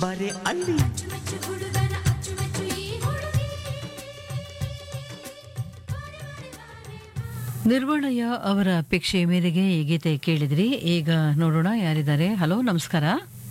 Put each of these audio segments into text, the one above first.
ಬರೆ ಅಲ್ಲಿ ಅಚ್ಚುಮೆಚ್ಚು ಹುಡುಗನ ಅಚ್ಚುಮೆಚ್ಚು ಈ ಹುಡುಗಿ ನಿರ್ವಣಯ್ಯ ಅವರ ಅಪೇಕ್ಷೆ ಮೇರೆಗೆ ಈ ಗೀತೆ ಕೇಳಿದ್ರಿ ಈಗ ನೋಡೋಣ ಯಾರಿದ್ದಾರೆ ಹಲೋ ನಮಸ್ಕಾರ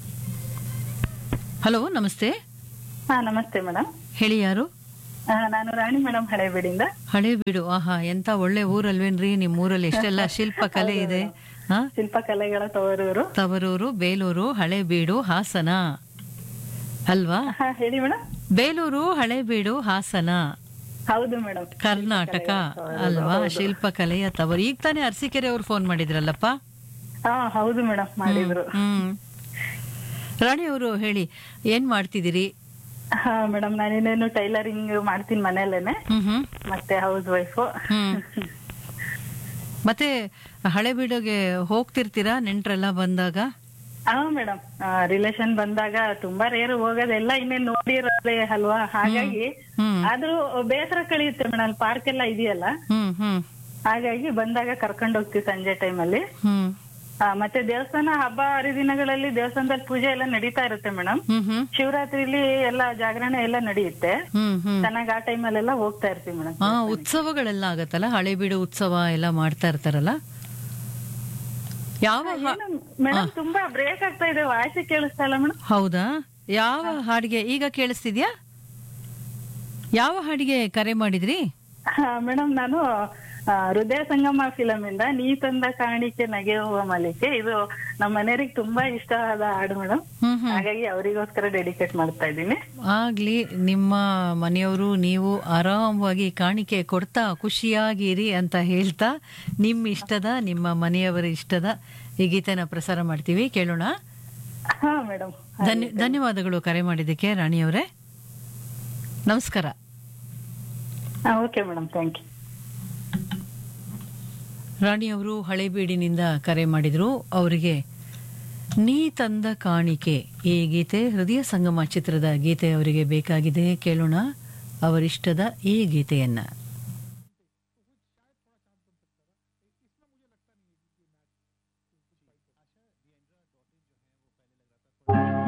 ಹಲೋ ನಮಸ್ತೆ ಹಾ ನಮಸ್ತೆ ಮೇಡಮ್ ಹೇಳಿ ಯಾರು ನಾನು ರಾಣಿ ಮೇಡಮ್ ಹಳೇಬೀಡಿಂದ ಹಳೇಬೀಡು ಆಹಾ ಎಂತ ಒಳ್ಳೆ ಊರಲ್ವೇನ್ರಿ ನಿಮ್ ಊರಲ್ಲಿ ಎಷ್ಟೆಲ್ಲ ಶಿಲ್ಪ ಕಲೆ ಇದೆ ಹಾ ಶಿಲ್ಪಕಲೆಗಳ ತವರೂರು ತವರೂರು ಬೇಲೂರು ಹಳೇಬೀಡು ಹಾಸನ ಅಲ್ವಾ ಹಾ ಹೇಳಿ ಮೇಡಮ್ ಬೇಲೂರು ಹಳೇಬೀಡು ಹಾಸನ ಹೌದು ಮೇಡಮ್ ಕರ್ನಾಟಕ ಅಲ್ವಾ ಶಿಲ್ಪಕಲೆಯ ತವರು ಈಗ ತಾನೇ ಅರಸೀಕೆರೆ ಅವ್ರು ಫೋನ್ ಮಾಡಿದ್ರಲ್ಲಪ್ಪ ಹಾ ಹೌದು ಮೇಡಮ್ ಮಾಡಿದ್ರು ಹ್ಮ್ ರಾಣಿ ಅವರು ಹೇಳಿ ಏನ್ ಮಾಡ್ತಿದ್ದೀರಿ ಹಾ ಮೇಡಮ್ ನಾನೇನೇನು ಟೈಲರಿಂಗ್ ಮಾಡ್ತೀನಿ ಮನೇಲೇನೆ ಹ್ಮ್ ಹ್ಮ್ ಮತ್ತೆ ಹೌಸ್ ವೈಫು ಹ್ಮ್. ಮತ್ತೆ ಹಳೆಬೀಡಿಗೆ ಹೋಗ್ತಿರ್ತೀರಾ ನೆಂಟ್ರೆಲ್ಲ ಬಂದಾಗ ಹಾ ಮೇಡಮ್ ರಿಲೇಶನ್ ಬಂದಾಗ ತುಂಬಾ ರೇರ್ ಹೋಗೋದೆಲ್ಲ ಇನ್ನೇನ್ ನೋಡಿರೋದೇ ಅಲ್ವಾ ಹಾಗಾಗಿ ಹ್ಮ್ ಆದ್ರೂ ಬೇಸರ ಕಳಿಯುತ್ತೆ ಮೇಡಮ್ ಪಾರ್ಕ್ ಎಲ್ಲ ಇದೆಯಲ್ಲ ಹ್ಮ್ ಹ್ಮ್ ಹಾಗಾಗಿ ಬಂದಾಗ ಕರ್ಕೊಂಡು ಹೋಗ್ತೀವಿ ಸಂಜೆ ಟೈಮಲ್ಲಿ ಹ್ಮ್ ಮತ್ತೆ ದೇವಸ್ಥಾನ ಹಬ್ಬ ಹರಿದಿನಗಳಲ್ಲಿ ದೇವಸ್ಥಾನದಲ್ಲಿ ಪೂಜೆ ಎಲ್ಲ ನಡೀತಾ ಇರುತ್ತೆ ಮೇಡಮ್ ಹ್ಮ್ ಹ್ಮ್ ಶಿವರಾತ್ರಿಲಿ ಎಲ್ಲ ಜಾಗರಣೆ ಎಲ್ಲ ನಡೆಯುತ್ತೆ ಹ್ಮ್ ಹ್ಮ್ ಚೆನ್ನಾಗ್ ಆ ಟೈಮಲ್ಲೆಲ್ಲ ಹೋಗ್ತಾ ಇರ್ತೀವಿ ಮೇಡಮ್ ಹಾ ಉತ್ಸವಗಳೆಲ್ಲ ಆಗತ್ತಲ್ಲ ಹಳೇಬೀಡು ಉತ್ಸವ ಎಲ್ಲ ಮಾಡ್ತಾ ಇರ್ತಾರಲ್ಲ ಯಾವ ಹಾ- ಮೇಡಮ್ ತುಂಬಾ ಬ್ರೇಕ್ ಆಗ್ತಾ ಇದೆ ವಾಯ್ಸ್ ಕೇಳಿಸ್ತಾ ಇಲ್ಲ ಮೇಡಮ್ ಹೌದಾ ಯಾವ ಹಾಡಿಗೆ ಈಗ ಕೇಳಿಸ್ತಿದ್ಯಾ ಯಾವ ಹಾಡಿಗೆ ಕರೆ ಮಾಡಿದ್ರಿ ಮೇಡಮ್ ನಾನು ಆ, ಹೃದಯ ಸಂಗಮ ಫಿಲಂ ಇಂದ ನೀ ತಂದ ಕಾಣಿಕೆ ನಗೆಯುವ ಮಲಿಕೆ ಇದು ನಮ್ಮ ಮನೆಯವ್ರಿಗೆ ತುಂಬಾ ಇಷ್ಟ ಆದ ಹಾಡು ಮೇಡಮ್ ಹ್ಮ್ ಹ್ಮ್ ಹಾಗಾಗಿ ಅವರಿಗೋಸ್ಕರ ಡೆಡಿಕೇಟ್ ಮಾಡ್ತಾ ಇದ್ದೀನಿ ಆಗ್ಲಿ ನಿಮ್ಮ ಮನೆಯವರು ನೀವು ಆರಾಮವಾಗಿ ಕಾಣಿಕೆ ಕೊಡ್ತಾ ಖುಷಿಯಾಗಿರಿ ಅಂತ ಹೇಳ್ತಾ ನಿಮ್ಮ ಇಷ್ಟದ ನಿಮ್ಮ ಮನೆಯವರ ಇಷ್ಟದ ಈ ಗೀತೆನ ಪ್ರಸಾರ ಮಾಡ್ತೀವಿ ಕೇಳೋಣ ಹಾ ಮೇಡಮ್ ಧನ್ಯ ಧನ್ಯವಾದಗಳು ಕರೆ ಮಾಡಿದ್ದಕ್ಕೆ ರಾಣಿಯವರೇ ನಮಸ್ಕಾರ ಓಕೆ ಮೇಡಮ್ ಥ್ಯಾಂಕ್ ಯು ರಾಣಿಯವರು ಹಳೇಬೀಡಿನಿಂದ ಕರೆ ಮಾಡಿದ್ರು ಅವರಿಗೆ ನೀ ತಂದ ಕಾಣಿಕೆ ಈ ಗೀತೆ ಹೃದಯ ಸಂಗಮ ಚಿತ್ರದ ಗೀತೆ ಅವರಿಗೆ ಬೇಕಾಗಿದೆ ಕೇಳೋಣ ಅವರಿಷ್ಟದ ಈ ಗೀತೆಯನ್ನ